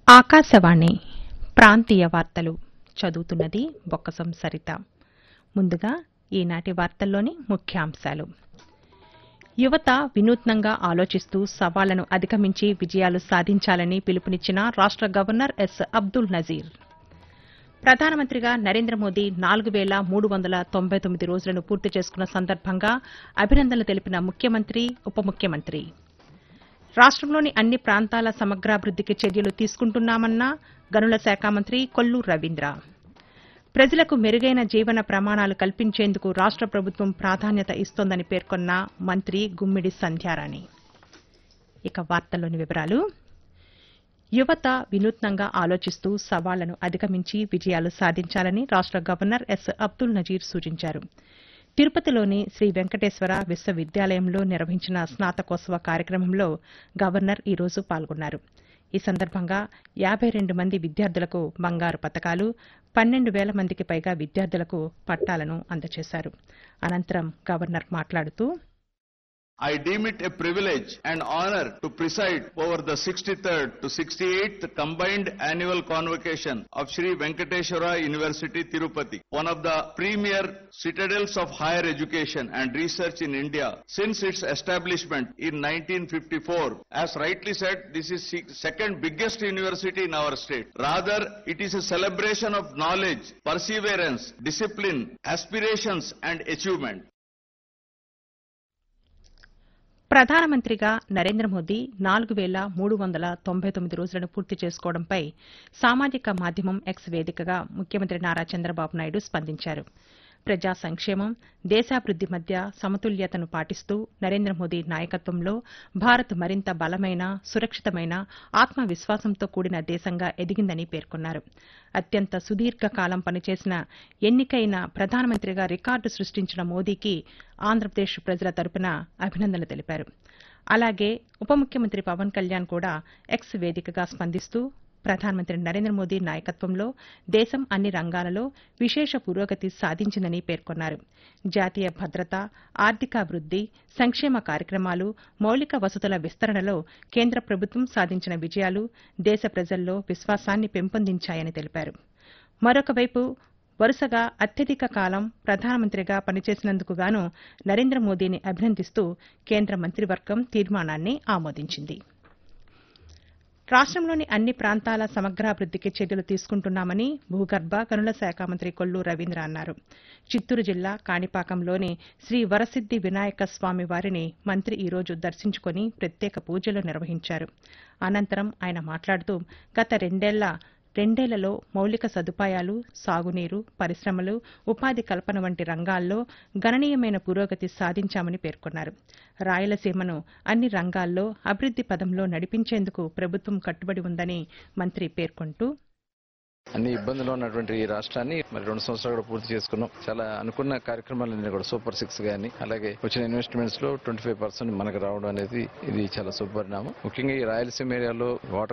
ఆకాశవాణి ప్రాంతీయ వార్తలు చదువుతున్నది బొక్కసం సరిత ముందుగా ఈనాటి వార్తల్లోని ముఖ్యాంశాలు యువత వినూత్నంగా ఆలోచిస్తూ సవాళ్లను అధిగమించి విజయాలు సాధించాలని పిలుపునిచ్చిన రాష్ట గవర్నర్ ఎస్ అబ్దుల్ నజీర్ ప్రధానమంత్రిగా నరేంద్ర మోదీ నాలుగు వేల మూడు వందల తొంభై తొమ్మిది రోజులను పూర్తి చేసుకున్న సందర్భంగా అభినందనలు తెలిపిన ముఖ్యమంత్రి ఉప ముఖ్యమంత్రి రాష్టంలోని అన్ని ప్రాంతాల సమగ్రాభివృద్దికి చర్యలు తీసుకుంటున్నామన్న గనుల శాఖ మంత్రి కొల్లు రవీంద్ర ప్రజలకు మెరుగైన జీవన ప్రమాణాలు కల్పించేందుకు రాష్ట ప్రభుత్వం ప్రాధాన్యత ఇస్తోందని పేర్కొన్న మంత్రి గుమ్మిడి సంధ్యారాణి ఇక వార్తల్లోని వివరాలు యువత వినూత్నంగా ఆలోచిస్తూ సవాళ్లను అధిగమించి విజయాలు సాధించాలని రాష్ట గవర్నర్ ఎస్ అబ్దుల్ నజీర్ సూచించారు తిరుపతిలోని శ్రీ వెంకటేశ్వర విశ్వవిద్యాలయంలో నిర్వహించిన స్నాతకోత్సవ కార్యక్రమంలో గవర్నర్ ఈ రోజు పాల్గొన్నారు ఈ సందర్భంగా యాబై రెండు మంది విద్యార్థులకు బంగారు పతకాలు పన్నెండు వేల మందికి పైగా విద్యార్థులకు పట్టాలను అందజేశారు అనంతరం గవర్నర్ మాట్లాడుతూ I deem it a privilege and honor to preside over the 63rd to 68th combined annual convocation of Sri Venkateshwara University Tirupati, one of the premier citadels of higher education and research in India since its establishment in 1954. As rightly said, this is the second biggest university in our state. Rather, it is a celebration of knowledge, perseverance, discipline, aspirations and achievement. ప్రధానమంత్రిగా నరేంద్ర మోదీ నాలుగు వేల మూడు వందల తొంభై తొమ్మిది రోజులను పూర్తి చేసుకోవడంపై సామాజిక మాధ్యమం ఎక్స్ వేదికగా ముఖ్యమంత్రి నారా చంద్రబాబు నాయుడు స్పందించారు ప్రజా సంక్షేమం దేశాభివృద్ది మధ్య సమతుల్యతను పాటిస్తూ నరేంద్ర మోదీ నాయకత్వంలో భారత్ మరింత బలమైన సురక్షితమైన ఆత్మవిశ్వాసంతో కూడిన దేశంగా ఎదిగిందని పేర్కొన్నారు అత్యంత సుదీర్ఘ కాలం పనిచేసిన ఎన్నికైన ప్రధానమంత్రిగా రికార్డు సృష్టించిన మోదీకి ఆంధ్రప్రదేశ్ ప్రజల తరపున అభినందనలు తెలిపారు అలాగే ఉప ముఖ్యమంత్రి పవన్ కళ్యాణ్ కూడా ఎక్స్ వేదికగా స్పందిస్తూ ప్రధానమంత్రి నరేంద్ర మోదీ నాయకత్వంలో దేశం అన్ని రంగాలలో విశేష పురోగతి సాధించిందని పేర్కొన్నారు జాతీయ భద్రత ఆర్థికాభివృద్ది సంక్షేమ కార్యక్రమాలు మౌలిక వసతుల విస్తరణలో కేంద్ర ప్రభుత్వం సాధించిన విజయాలు దేశ ప్రజల్లో విశ్వాసాన్ని పెంపొందించాయని తెలిపారు మరొకవైపు వరుసగా అత్యధిక కాలం ప్రధానమంత్రిగా పనిచేసినందుకు గాను నరేంద్ర మోదీని అభినందిస్తూ కేంద్ర మంత్రివర్గం తీర్మానాన్ని ఆమోదించింది రాష్టంలోని అన్ని ప్రాంతాల సమగ్రాభివృద్దికి చర్యలు తీసుకుంటున్నామని భూగర్భ గనుల శాఖ మంత్రి కొల్లు రవీంద్ర అన్నారు చిత్తూరు జిల్లా కాణిపాకంలోని శ్రీ వరసిద్ది వినాయక స్వామి వారిని మంత్రి ఈ రోజు దర్శించుకుని ప్రత్యేక పూజలు నిర్వహించారు అనంతరం ఆయన మాట్లాడుతూ గత రెండేళ్ల రెండేళ్లలో మౌలిక సదుపాయాలు సాగునీరు పరిశ్రమలు ఉపాధి కల్పన వంటి రంగాల్లో గణనీయమైన పురోగతి సాధించామని పేర్కొన్నారు రాయలసీమను అన్ని రంగాల్లో అభివృద్ది పదంలో నడిపించేందుకు ప్రభుత్వం కట్టుబడి ఉందని మంత్రి పేర్కొంటూ అన్ని ఇబ్బందులు ఉన్నటువంటి ఈ రాష్ట్రాన్ని మరి రెండు సంవత్సరాలు కూడా పూర్తి చేసుకున్నాం చాలా అనుకున్న కార్యక్రమాలన్నీ కూడా సూపర్ సిక్స్ గానీ అలాగే వచ్చిన ఇన్వెస్ట్మెంట్స్ లో ట్వంటీ ఫైవ్ పర్సెంట్ మనకు రావడం అనేది ఇది చాలా శుభపరిణామం ముఖ్యంగా ఈ రాయలసీమ ఏరియాలో వాటర్